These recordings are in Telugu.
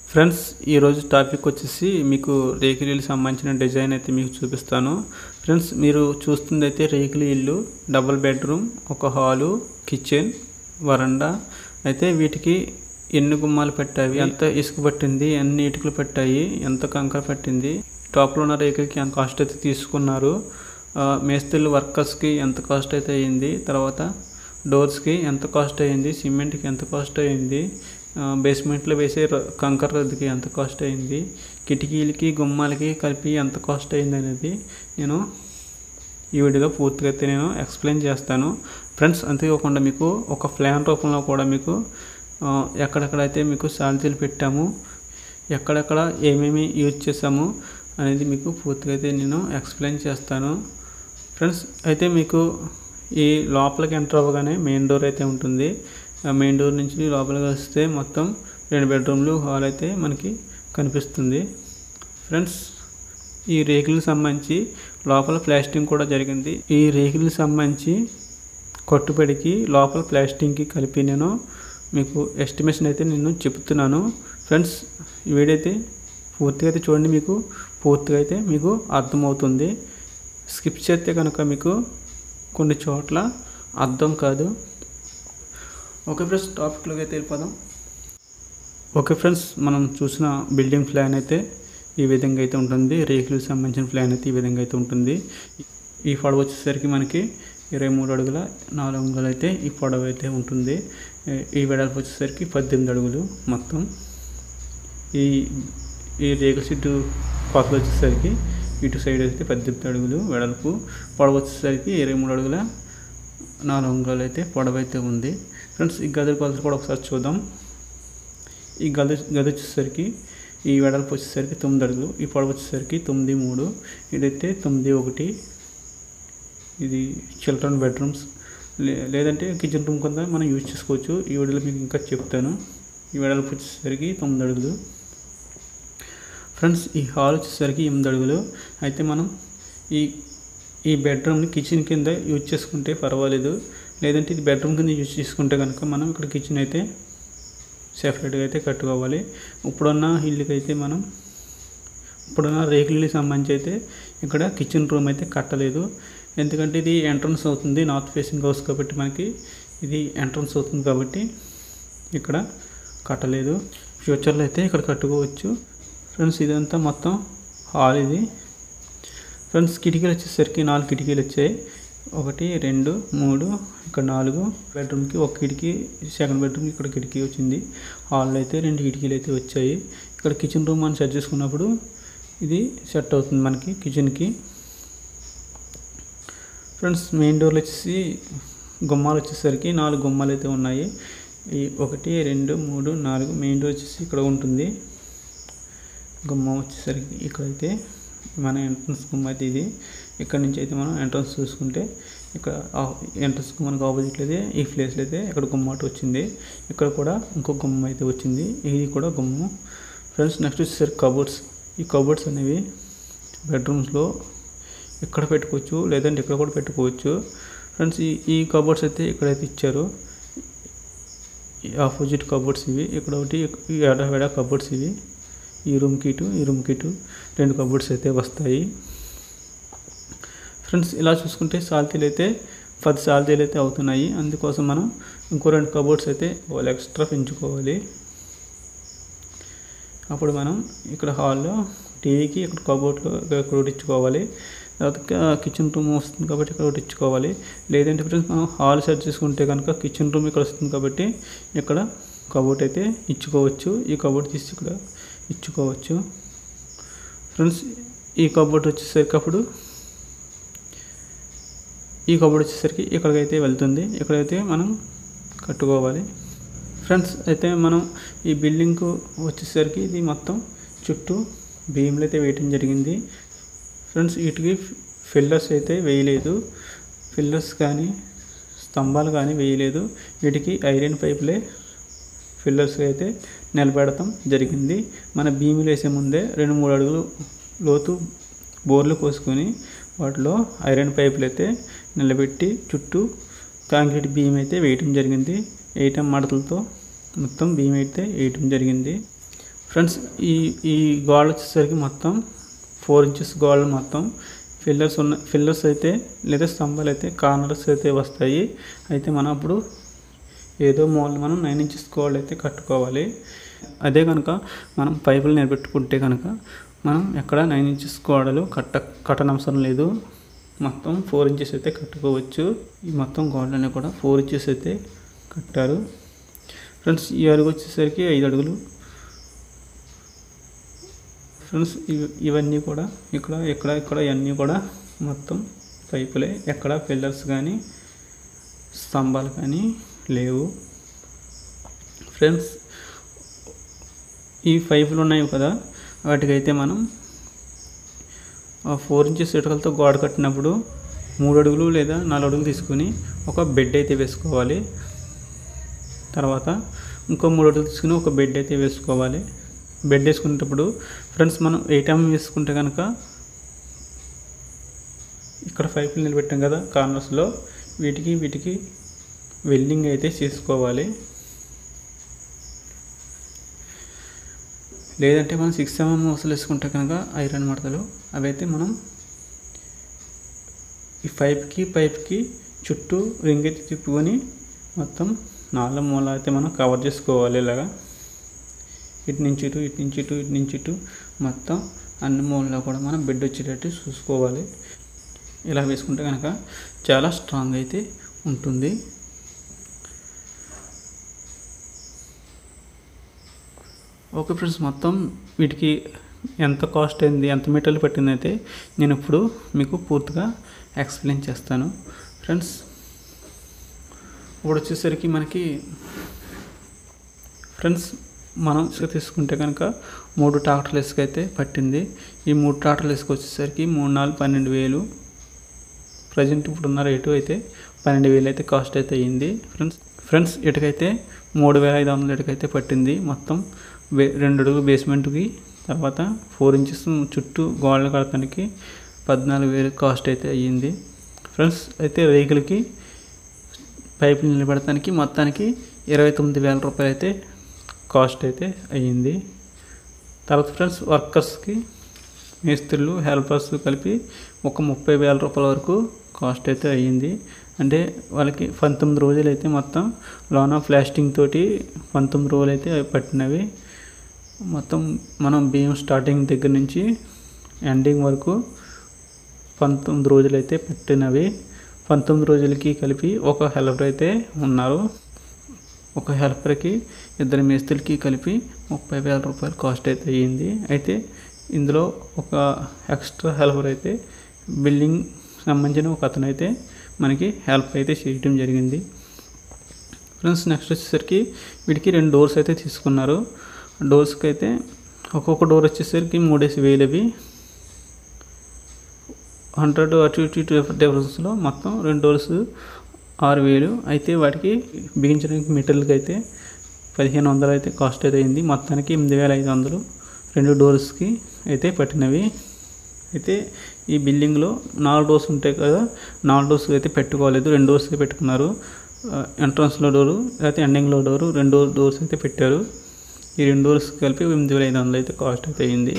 ఫ్రెండ్స్ ఈరోజు టాపిక్ వచ్చేసి మీకు రేకుల ఇల్లు సంబంధించిన డిజైన్ అయితే మీకు చూపిస్తాను ఫ్రెండ్స్ మీరు చూస్తుంది అయితే రేకుల ఇల్లు డబుల్ బెడ్రూమ్ ఒక హాలు కిచెన్ వరండా అయితే వీటికి ఎన్ని గుమ్మాలు పెట్టావి ఎంత ఇసుక పట్టింది ఎన్ని ఇటుకలు పెట్టాయి ఎంత కంకర పట్టింది టాప్లో ఉన్న రేకులకి ఎంత కాస్ట్ అయితే తీసుకున్నారు ఆ, మేస్త్రీలు వర్కర్స్కి ఎంత కాస్ట్ అయితే అయ్యింది తర్వాత డోర్స్కి ఎంత కాస్ట్ అయ్యింది సిమెంట్కి ఎంత కాస్ట్ అయ్యింది ఆ, బేస్మెంట్లో వేసే ర- కంకర రద్దుకి ఎంత కాస్ట్ అయ్యింది కిటికీలకి గుమ్మాలకి కలిపి ఎంత కాస్ట్ అయింది అనేది నేను ఈ వీడియోలో పూర్తిగా అయితే నేను ఎక్స్ప్లెయిన్ చేస్తాను ఫ్రెండ్స్ అంతేకాకుండా మీకు ఒక ప్లాన్ రూపంలో కూడా మీకు ఆ, ఎక్కడెక్కడైతే మీకు సాలరీలు పెట్టాము ఎక్కడెక్కడ ఏమేమి యూజ్ చేసాము అనేది మీకు పూర్తిగా అయితే నేను ఎక్స్ప్లెయిన్ చేస్తాను ఫ్రెండ్స్ అయితే మీకు ఈ లోపలికి ఎంటర్ అవ్వగానే మెయిన్ డోర్ అయితే ఉంటుంది ఆ మెయిన్ డోర్ నుంచి లోపలికి వస్తే మొత్తం రెండు బెడ్రూమ్లు హాల్ అయితే మనకి కనిపిస్తుంది ఫ్రెండ్స్ ఈ రేకులకు సంబంధించి లోపల ప్లాస్టింగ్ కూడా జరిగింది ఈ రేకులకు సంబంధించి కొట్టుబడికి లోపల ప్లాస్టింగ్కి కలిపి నేను మీకు ఎస్టిమేషన్ అయితే నేను చెప్తున్నాను ఫ్రెండ్స్ ఈ వీడియో అయితే పూర్తిగా అయితే చూడండి మీకు పూర్తిగా అయితే మీకు అర్థమవుతుంది స్కిప్ చేస్తే కనుక మీకు కొన్ని చోట్ల అర్థం కాదు ఓకే ఫ్రెండ్స్ టాపిక్లోకి అయితే వెళ్ళిపోదాం ఓకే ఫ్రెండ్స్ మనం చూసిన బిల్డింగ్ ప్లాన్ అయితే ఈ విధంగా అయితే ఉంటుంది రేకులకు సంబంధించిన ప్లాన్ అయితే ఈ విధంగా అయితే ఉంటుంది ఈ పొడవు వచ్చేసరికి మనకి ఇరవై మూడు అడుగుల నాలుగు అంగుళాలు అయితే ఈ పొడవు అయితే ఉంటుంది ఈ- ఈ వెడల్పు వచ్చేసరికి పద్దెనిమిది అడుగులు మొత్తం ఈ ఈ రేకుల షీటు కొలతలు వచ్చేసరికి ఇటు సైడ్ అయితే పద్దెనిమిది అడుగులు వెడల్పు పొడవు వచ్చేసరికి ఇరవై మూడు అడుగుల నాలుగు అంగుళాలు అయితే పొడవు అయితే ఉంది ఫ్రెండ్స్ ఈ గదుల కొలతలు కూడా ఒకసారి చూద్దాం ఈ గది గది వచ్చేసరికి ఈ వెడల్పు వచ్చేసరికి తొమ్మిది అడుగులు ఈ పొడవు వచ్చేసరికి తొమ్మిది మూడు ఇదైతే తొమ్మిది ఒకటి ఇది చిల్డ్రన్ బెడ్రూమ్స్ లే లేదంటే కిచెన్ రూమ్ కింద మనం యూజ్ చేసుకోవచ్చు ఈ వీడియోలో మీకు ఇంకా చెప్తాను ఈ వెడల్పు వచ్చేసరికి తొమ్మిది అడుగులు ఫ్రెండ్స్ ఈ హాల్ వచ్చేసరికి ఎనిమిది అడుగులు అయితే మనం ఈ ఈ బెడ్రూమ్ని కిచెన్ కింద యూజ్ చేసుకుంటే పర్వాలేదు లేదంటే ఇది బెడ్రూమ్ కింద యూజ్ చేసుకుంటే కనుక మనం ఇక్కడ కిచెన్ అయితే సెపరేట్గా అయితే కట్టుకోవాలి ఇప్పుడున్న ఇల్లుకి అయితే మనం ఇప్పుడున్న రేకులకి సంబంధించి అయితే ఇక్కడ కిచెన్ రూమ్ అయితే కట్టలేదు ఎందుకంటే ఇది ఎంట్రన్స్ అవుతుంది నార్త్ ఫేసింగ్ హౌస్ కాబట్టి మనకి ఇది ఎంట్రన్స్ అవుతుంది కాబట్టి ఇక్కడ కట్టలేదు ఫ్యూచర్లో అయితే ఇక్కడ కట్టుకోవచ్చు ఫ్రెండ్స్ ఇదంతా మొత్తం హాల్ ఇది ఫ్రెండ్స్ కిటికీలు వచ్చేసరికి నాలుగు కిటికీలు వచ్చాయి ఒకటి రెండు మూడు ఇక్కడ నాలుగు బెడ్రూమ్కి ఒక కిటికీ సెకండ్ బెడ్రూమ్కి ఇక్కడ కిటికీ వచ్చింది హాల్లో అయితే రెండు కిటికీలు అయితే వచ్చాయి ఇక్కడ కిచెన్ రూమ్ అని సెట్ చేసుకున్నప్పుడు ఇది సెట్ అవుతుంది మనకి కిచెన్కి ఫ్రెండ్స్ మెయిన్ డోర్లు వచ్చేసి గుమ్మాలు వచ్చేసరికి నాలుగు గుమ్మాలు అయితే ఉన్నాయి ఈ ఒకటి రెండు మూడు నాలుగు మెయిన్ డోర్ వచ్చేసి ఇక్కడ ఉంటుంది గుమ్మం వచ్చేసరికి ఇక్కడైతే మన ఎంట్రన్స్ గుమ్మ అయితే ఇది ఇక్కడ నుంచి అయితే మనం ఎంట్రన్స్ చూసుకుంటే ఇక్కడ ఎంట్రన్స్కి మనకు ఆపోజిట్లో అయితే ఈ ప్లేస్లో అయితే ఇక్కడ గుమ్మ ఒకటి వచ్చింది ఇక్కడ కూడా ఇంకో గుమ్మం అయితే వచ్చింది ఇది కూడా గుమ్మం ఫ్రెండ్స్ నెక్స్ట్ వచ్చేసరికి కబోర్డ్స్ ఈ కబోర్డ్స్ అనేవి బెడ్రూమ్స్లో ఇక్కడ పెట్టుకోవచ్చు లేదంటే ఇక్కడ కూడా పెట్టుకోవచ్చు ఫ్రెండ్స్ ఈ ఈ కబోర్డ్స్ అయితే ఇక్కడైతే ఇచ్చారు ఈ ఆపోజిట్ కబోర్డ్స్ ఇవి ఇక్కడ ఒకటి ఈ ఎడ ఎడ కబోర్డ్స్ ఇవి ఈ రూమ్కి ఇటు ఈ రూమ్కి ఇటు రెండు కబోర్డ్స్ అయితే వస్తాయి ఫ్రెండ్స్ ఇలా చూసుకుంటే సాల్తీలు అయితే పది సాల్తీలు అయితే అవుతున్నాయి అందుకోసం మనం ఇంకో రెండు కబోర్డ్స్ అయితే వాళ్ళు ఎక్స్ట్రా పెంచుకోవాలి అప్పుడు మనం ఇక్కడ హాల్లో టీవీకి ఇక్కడ కబోర్డ్లో ఇక్కడ ఒకటి ఇచ్చుకోవాలి తర్వాత కిచెన్ రూమ్ వస్తుంది కాబట్టి ఇక్కడ ఒకటి ఇచ్చుకోవాలి లేదంటే ఫ్రెండ్స్ మనం హాల్ సెట్ చేసుకుంటే కనుక కిచెన్ రూమ్ ఇక్కడ వస్తుంది కాబట్టి ఇక్కడ కబోర్డ్ అయితే ఇచ్చుకోవచ్చు ఈ కబోర్డ్ తీసి ఇక్కడ ఇచ్చుకోవచ్చు ఫ్రెండ్స్ ఈ కబోర్డ్ వచ్చేసరికి అప్పుడు ఈ కబోర్డ్ వచ్చేసరికి ఇక్కడికైతే వెళ్తుంది ఇక్కడైతే మనం కట్టుకోవాలి ఫ్రెండ్స్ అయితే మనం ఈ బిల్డింగ్కు వచ్చేసరికి ఇది మొత్తం చుట్టూ భీములు అయితే వేయటం జరిగింది ఫ్రెండ్స్ వీటికి ఫిల్లర్స్ అయితే వేయలేదు ఫిల్లర్స్ కానీ స్తంభాలు కానీ వేయలేదు వీటికి ఐరన్ పైపులే ఫిల్లర్స్ అయితే నిలబెడతాం జరిగింది మన భీములు వేసే ముందే రెండు మూడు అడుగులు లోతు బోర్లు కోసుకొని వాటిలో ఐరన్ పైపులు అయితే నిలబెట్టి చుట్టూ కాంక్రీట్ బీమ్ అయితే వేయటం జరిగింది వేయటం మడతలతో మొత్తం భీమ్ అయితే వేయటం జరిగింది ఫ్రెండ్స్ ఈ ఈ గోడ వచ్చేసరికి మొత్తం ఫోర్ ఇంచెస్ గోడలు మొత్తం ఫిల్లర్స్ ఉన్న ఫిల్లర్స్ అయితే లేదా స్తంభాలు అయితే కార్నర్స్ అయితే వస్తాయి అయితే మనం అప్పుడు ఏదో మూల మనం నైన్ ఇంచెస్ గోడలు అయితే కట్టుకోవాలి అదే కనుక మనం పైపులు నిలబెట్టుకుంటే కనుక మనం ఎక్కడ నైన్ ఇంచెస్ గోడలు కట్ట కట్టనవసరం లేదు మొత్తం ఫోర్ ఇంచెస్ అయితే కట్టుకోవచ్చు ఈ మొత్తం గోడలన్నీ కూడా ఫోర్ ఇంచెస్ అయితే కట్టారు ఫ్రెండ్స్ ఈ అడుగు వచ్చేసరికి ఐదు అడుగులు ఫ్రెండ్స్ ఇవి- ఇవన్నీ కూడా ఇక్కడ ఇక్కడ ఇక్కడ ఇవన్నీ కూడా మొత్తం పైపులే ఎక్కడ పిల్లర్స్ కానీ స్తంభాలు కానీ లేవు ఫ్రెండ్స్ ఈ పైపులు ఉన్నాయి కదా వాటికైతే మనం ఫోర్ ఇంచెస్ ఇటుకలతో గోడ కట్టినప్పుడు మూడు అడుగులు లేదా నాలుగు అడుగులు తీసుకుని ఒక బెడ్ అయితే వేసుకోవాలి తర్వాత ఇంకో మూడు అడుగులు తీసుకుని ఒక బెడ్ అయితే వేసుకోవాలి బెడ్ వేసుకునేటప్పుడు ఫ్రెండ్స్ మనం ఎయిట్ ఎంఎం వేసుకుంటే కనుక ఇక్కడ పైపులు నిలబెట్టాం కదా కార్నర్స్లో వీటికి వీటికి వెల్డింగ్ అయితే చేసుకోవాలి లేదంటే మనం సిక్స్ ఎంఎం వసూలు వేసుకుంటే కనుక ఐరన్ మడతలు అవైతే మనం ఈ పైప్కి పైప్కి చుట్టూ రింగ్ అయితే తిప్పుకొని మొత్తం నాలుగు మూల అయితే మనం కవర్ చేసుకోవాలి ఇలాగా ఇటు నుంచి ఇటు ఇటు నుంచి ఇటు ఇటు నుంచి ఇటు మొత్తం అన్ని మూలలో కూడా మనం బెడ్ వచ్చేటట్టు చూసుకోవాలి ఇలా వేసుకుంటే కనుక చాలా స్ట్రాంగ్ అయితే ఉంటుంది ఓకే ఫ్రెండ్స్ మొత్తం వీటికి ఎంత కాస్ట్ అయింది ఎంత మెటీరియల్ పట్టింది అయితే నేను ఇప్పుడు మీకు పూర్తిగా ఎక్స్ప్లెయిన్ చేస్తాను ఫ్రెండ్స్ ఇప్పుడు వచ్చేసరికి మనకి ఫ్రెండ్స్ మనం తీసుకుంటే కనుక మూడు ట్రాక్టర్లు ఇసుక అయితే పట్టింది ఈ మూడు ట్రాక్టర్లు ఇసుక వచ్చేసరికి మూడు నాలుగు పన్నెండు వేలు ప్రజెంట్ ఇప్పుడున్న రేటు అయితే పన్నెండు వేలు అయితే కాస్ట్ అయితే అయ్యింది ఫ్రెండ్స్ ఫ్రెండ్స్ ఇటుకైతే మూడు వేల ఐదు వందల ఇటుకైతే పట్టింది మొత్తం బే రెండు అడుగు బేస్మెంట్కి తర్వాత ఫోర్ ఇంచెస్ చుట్టూ గోడలు కడతానికి పద్నాలుగు వేలు కాస్ట్ అయితే అయ్యింది ఫ్రెండ్స్ అయితే రేకులకి పైపులు నిలబెడటానికి మొత్తానికి ఇరవై తొమ్మిది వేల రూపాయలు అయితే కాస్ట్ అయితే అయ్యింది తర్వాత ఫ్రెండ్స్ వర్కర్స్కి మేస్త్రులు హెల్పర్స్ కలిపి ఒక ముప్పై వేల రూపాయల వరకు కాస్ట్ అయితే అయ్యింది అంటే వాళ్ళకి పంతొమ్మిది రోజులు అయితే మొత్తం లోన ప్లాస్టింగ్ తోటి పంతొమ్మిది రోజులు అయితే పట్టినవి మొత్తం మనం బియ్యం స్టార్టింగ్ దగ్గర నుంచి ఎండింగ్ వరకు పంతొమ్మిది రోజులు అయితే పట్టినవి పంతొమ్మిది రోజులకి కలిపి ఒక హెల్పర్ అయితే ఉన్నారు ఒక హెల్పర్కి ఇద్దరు మేస్త్రులకి కలిపి ముప్పై వేల రూపాయలు కాస్ట్ అయితే అయ్యింది అయితే ఇందులో ఒక ఎక్స్ట్రా హెల్పర్ అయితే బిల్డింగ్ సంబంధించిన ఒక అతను అయితే మనకి హెల్ప్ అయితే చేయడం జరిగింది ఫ్రెండ్స్ నెక్స్ట్ వచ్చేసరికి వీటికి రెండు డోర్స్ అయితే తీసుకున్నారు డోర్స్కి అయితే ఒక్కొక్క డోర్ వచ్చేసరికి మూడేసి వేలు అవి హండ్రెడ్ అటు ఇటు ఇటు డిఫరెన్స్లో మొత్తం రెండు డోర్స్ ఆరు వేలు అయితే వాటికి బిగించడానికి మెటీరియల్కి అయితే పదిహేను వందలు అయితే కాస్ట్ అయితే అయింది మొత్తానికి ఎనిమిది వేల ఐదు వందలు రెండు డోర్స్కి అయితే పట్టినవి అయితే ఈ బిల్డింగ్లో నాలుగు డోర్స్ ఉంటాయి కదా నాలుగు డోర్స్ అయితే పెట్టుకోలేదు రెండు డోర్స్ పెట్టుకున్నారు ఎంట్రన్స్లో డోరు లేకపోతే ఎండింగ్లో డోరు రెండు డోర్స్ అయితే పెట్టారు ఈ రెండు డోర్స్ కలిపి ఎనిమిది వేల ఐదు వందలు అయితే కాస్ట్ అయితే అయింది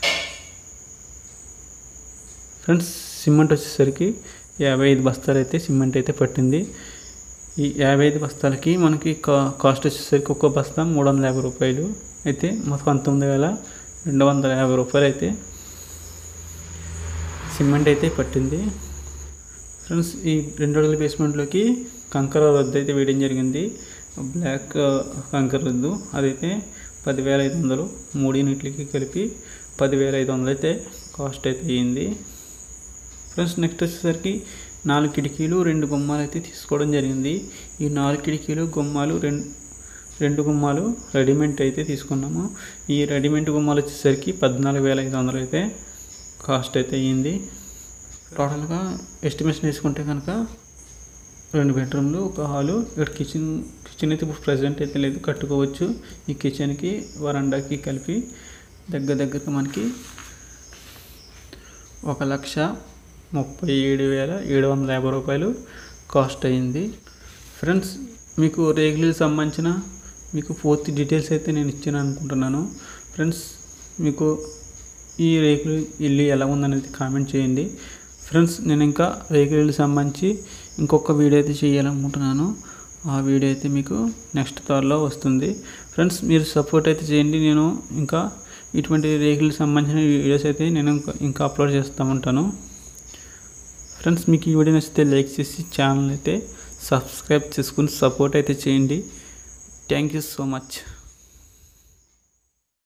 ఫ్రెండ్స్ సిమెంట్ వచ్చేసరికి యాభై ఐదు బస్తాలు అయితే సిమెంట్ అయితే పట్టింది ఈ యాభై ఐదు బస్తాలకి మనకి కా కాస్ట్ వచ్చేసరికి ఒక్కో బస్తా మూడు వందల యాభై రూపాయలు అయితే మొత్తం పంతొమ్మిది వేల రెండు వందల యాభై రూపాయలు అయితే సిమెంట్ అయితే పట్టింది ఫ్రెండ్స్ ఈ రెండు అడుగుల బేస్మెంట్లోకి కంకర రద్దు అయితే వేయడం జరిగింది బ్లాక్ కంకర రద్దు అదైతే పదివేల ఐదు వందలు మూడు యూనిట్లకి కలిపి పదివేల ఐదు వందలు అయితే కాస్ట్ అయితే అయ్యింది ఫ్రెండ్స్ నెక్స్ట్ వచ్చేసరికి నాలుగు కిటికీలు రెండు గుమ్మాలు అయితే తీసుకోవడం జరిగింది ఈ నాలుగు కిటికీలు గుమ్మాలు రెండు రెండు గుమ్మాలు రెడీమేడ్ అయితే తీసుకున్నాము ఈ రెడీమేడ్ గుమ్మాలు వచ్చేసరికి పద్నాలుగు వేల ఐదు వందలు అయితే కాస్ట్ అయితే అయ్యింది టోటల్గా ఎస్టిమేషన్ వేసుకుంటే కనుక రెండు బెడ్రూమ్లు ఒక హాలు ఇక్కడ కిచెన్ కిచెన్ అయితే ఇప్పుడు ప్రజెంట్ అయితే లేదు కట్టుకోవచ్చు ఈ కిచెన్కి వరండాకి కలిపి దగ్గర దగ్గరగా మనకి ఒక లక్ష ముప్పై ఏడు వేల ఏడు వందల యాభై రూపాయలు కాస్ట్ అయింది ఫ్రెండ్స్ మీకు రేగులకు సంబంధించిన మీకు పూర్తి డీటెయిల్స్ అయితే నేను ఇచ్చాను అనుకుంటున్నాను ఫ్రెండ్స్ మీకు ఈ రేకులు ఇల్లు ఎలా ఉందనేది కామెంట్ చేయండి ఫ్రెండ్స్ నేను ఇంకా రేకుల ఇల్లు సంబంధించి ఇంకొక వీడియో అయితే చేయాలనుకుంటున్నాను ఆ వీడియో అయితే మీకు నెక్స్ట్ త్వరలో వస్తుంది ఫ్రెండ్స్ మీరు సపోర్ట్ అయితే చేయండి నేను ఇంకా ఇటువంటి రేకులకు సంబంధించిన వీడియోస్ అయితే నేను ఇంకా- ఇంకా అప్లోడ్ చేస్తూ ఉంటాను ఫ్రెండ్స్ మీకు ఈ వీడియో నచ్చితే లైక్ చేసి ఛానల్ అయితే సబ్స్క్రైబ్ చేసుకుని సపోర్ట్ అయితే చేయండి థ్యాంక్ యూ సో మచ్